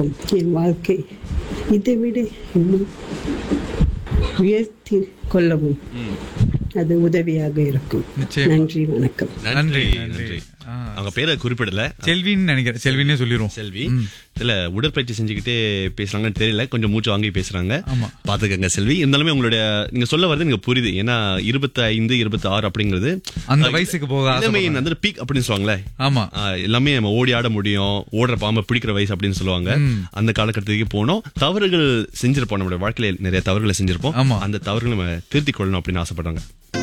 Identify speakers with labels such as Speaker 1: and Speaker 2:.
Speaker 1: இருக்கும் என் வாழ்க்கை இதை விட இன்னும் உயர்த்தி கொள்ளவும் அது உதவியாக இருக்கும்
Speaker 2: நிச்சயமா.
Speaker 1: நன்றி வணக்கம்
Speaker 2: நன்றி
Speaker 3: நன்றி
Speaker 2: நன்றி ஆ.
Speaker 3: அவங்க பேரை குறிப்பிடல
Speaker 2: செல்வின்னு நினைக்கிறேன் செல்வின்னே சொல்லிடுவோம்
Speaker 3: செல்வி இதுல உடற்பயிற்சி செஞ்சுக்கிட்டே பேசுறாங்கன்னு தெரியல கொஞ்சம் மூச்சு வாங்கி பேசுறாங்க
Speaker 2: ஆமா.
Speaker 3: பாத்துக்கங்க செல்வி இருந்தாலுமே உங்களுடைய நீங்க சொல்ல வரது எனக்கு புரியுது ஏன்னா இருபத்தி ஐந்து இருபத்தி ஆறு அப்படிங்கிறது
Speaker 2: அந்த வயசுக்கு போக
Speaker 3: இளமையின்
Speaker 2: ஆசைப்படுறாங்க.
Speaker 3: அந்த பீக் அப்படின்னு சொல்லுவாங்களே
Speaker 2: ஆமா
Speaker 3: ஆஹ் எல்லாமே நம்ம ஓடி ஆட முடியும் ஓடுற பாம்பை பிடிக்கிற வயசு அப்படின்னு சொல்லுவாங்க அந்த காலகட்டத்துக்கு போனோம் தவறுகள் செஞ்சிருப்போம் நம்மளுடைய வாழ்க்கையில நிறைய தவறுகளை செஞ்சிருப்போம்
Speaker 2: ஆமா.
Speaker 3: அந்த தவறுகளை நம்ம திருத்திக் கொள்ளணும் அப்படின்னு ஆசைப்படுறாங்க